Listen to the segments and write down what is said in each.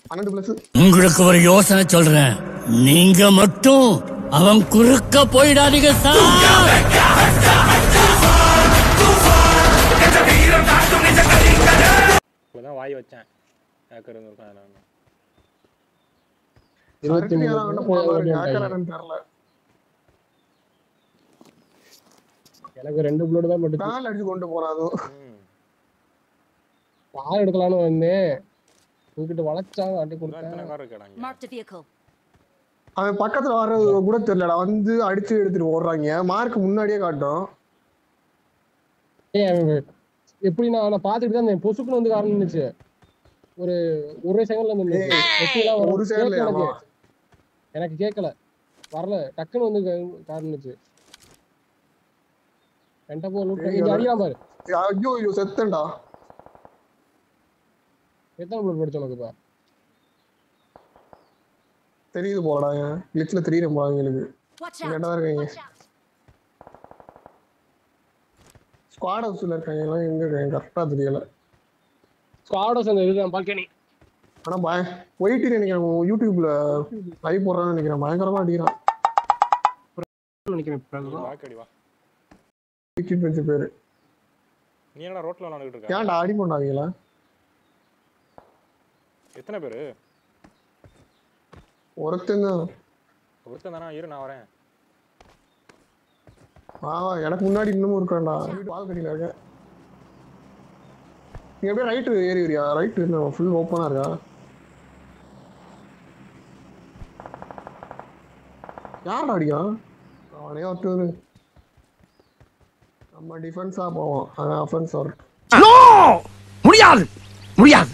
பன்னெண்டு பிளஸ் உங்களுக்கு ஒரு யோசனை சொல்றேன் நீங்க மட்டும் அவன் குறுக்க போயிடாதீங்க சார் இப்போதான் வாய் வச்சேன் ஹேக்கர் இருந்திருக்கான் நான் இருபத்தி மூணு தெரியல எனக்கு ரெண்டு புல்லட் தான் பட்டுச்சு மேல அடிச்சு கொண்டு போறான் அதுவும் ம் கார் எடுக்கலாம்னு வந்தேன் உங்ககிட்ட வளைச்சாங்க அட்டி இதான் கொடுத்தேன் எத்தனை கார் இருக்கடா இங்க Marked a vehicle. அவன் பக்கத்துல வர்றது கூட தெரியலடா வந்து அடிச்சு எடுத்துட்டு ஓடுறாங்க மார்க் முன்னாடியே காட்டும் ஏய், அவன் எப்படி நான் நான் பாத்துட்டு தான் இருந்தேன். பொசுக்குன்னு வந்து காரணம் இருந்துச்சு ஒரு ஒரு செகண்ட்ல வந்து நின்னுச்சு. எப்படிலாம் வரும்? ஒரு கேட்கல secondலயா? எனக்கு. எனக்கு கேட்கல வரல டக்குன்னு வந்து கா- காரணம் இருந்துச்சு என்கிட்ட போ லூட் ஏய், இங்க அடிக்கலாம் பாரு ஐயோ ஐயோ செத்தன்டா எத்தனை புல்லட் படிச்ச உனக்கு இப்ப தெரியுது போலடா கிளிச்ல தெரியுது போல எங்களுக்கு Watch இங்க out. தான் இருக்காங்க Watch out. ஸ்குவாட் ஹவுஸ்ல இருக்காங்க எல்லாம் எங்க இருக்காங்க கரெக்டா தெரியல ஸ்குவாடோஸ் அந்த இதுதான் பால்கனி ஆனா பய ஒயிட்டி நினைக்கிறேன் உன் யூடியூப்ல லைவ் போடுறான்னு நினைக்கிறேன் பயங்கரமா அடிக்கிறான் நினைக்கிறேன் இப்ப அதுதான். வாக்கு அடி வா டிக்கெட் பெஞ்சு பேரு நீ என்னடா ரோட்ல விளாண்டுட்டு இருக்க ஏன்டா அடி பண்ணாங்களா எத்தனை பேரு ஒருத்தன் தான் ஒருத்தன் தானா இரு நான் வரேன் ஆ எனக்கு முன்னாடி இன்னமும் இருக்கான்டா பால்கனில இருக்க நீ அப்படியே ரைட்டு ஏறி வரியா ரைட்டு இன்னும் ஃபுல் ஓப்பனா இருக்கா யாரடா அடிக்கா அவனே ஒருத்தர் நம்ம டிஃபென்ஸா போவோம் அவன் அஃபென்ஸ் வரும் முடியாது முடியாது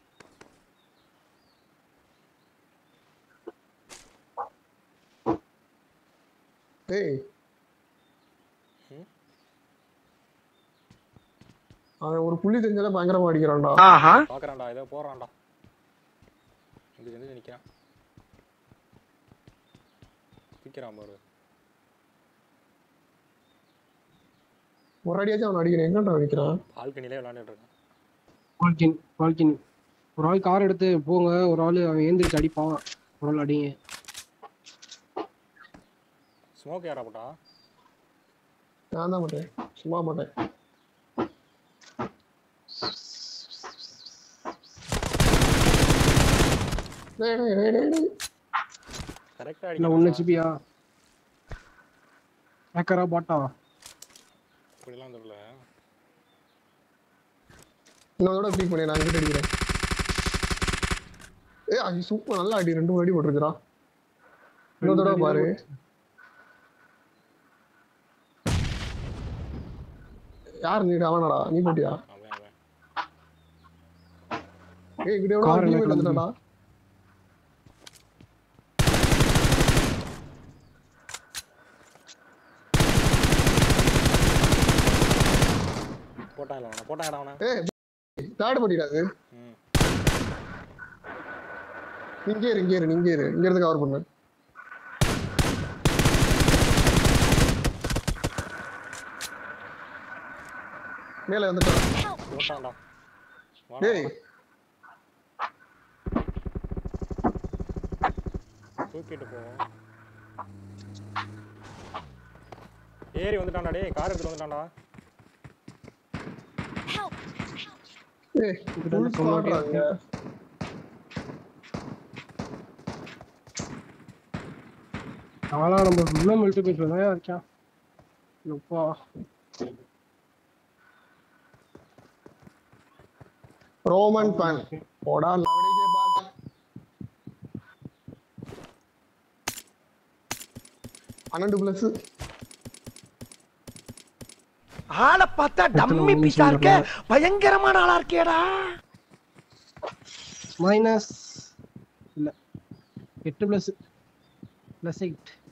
டேய் அவன் ஒரு புள்ளி தெரிஞ்சாலே பயங்கரமா அடிக்கிறான்டா பாக்குறான்டா ஏதோ போறான்டா இது வந்து நிக்கிறான் நிக்கிறான் பாரு ஒரு அடியாச்சும் அவன் அடிக்கிறேன் எங்கடா அடிக்கிறான் பால்கனிலே விளாண்டுட்டு இருக்கான் பால்கனி பால்கனி ஒரு ஆள் கார் எடுத்து போங்க ஒரு ஆள் அவன் ஏந்திரிச்சு அடிப்பான் ஒரு ஆள் அடிங்க ஸ்மோக் யாரா போட்டா நான் தான் மாட்டேன் சும்மா மாட்டேன் டேய், டேய், டேய், டேய், டேய். கரெக்டா இல்ல ஒண்ணு அடிக்கிறான் சிபியா ஹேக்கரா பாட்டா இப்படிலாம் தெரியல இன்னொரு தடவை பீக் பண்ணி நான் கிட்ட அடிக்கிறேன் ஏய் அது சூப்பர் நல்லா அடி ரெண்டு மூணு அடி போட்டுருக்குறா இன்னொரு தடவை பாரு யார் நீ அவனடா நீ போட்டியா அவன் அவன் ஏய் இங்கிட்ட எவ்வளோ Car டீம் எனக்கு வந்துட்டாடா போட்டான் இல்லை அவனை போட்டான் அவனை ஏய் தேர்ட் பண்ணிடாது ம் இங்கே இரு இங்கே இரு இங்கே இரு இங்க இருந்து கவர் பண்ணு மேல வந்துட்டான் போட்டான்டா வாடா, டேய் தூக்கிட்டு போவோம் ஏறி வந்துட்டான்டா டேய் கார் எடுத்துட்டு வந்துட்டான்டா Help. ஏய் ஃபுல் ஸ்குவாட்ரா இங்க அவனா நம்ம உள்ள மில்ட்டு பேஸ்ல தான் இருக்கான் எப்பா ரோமன் பேன் போடா லவடிக்கே பால் பன்னெண்டு பிளஸ் ஆளை பார்த்தா டம்மி பீஸா இருக்க பயங்கரமான ஆளா இருக்கேடா மைனஸ் இல்ல எட்டு பிளஸ் பிளஸ் எயிட்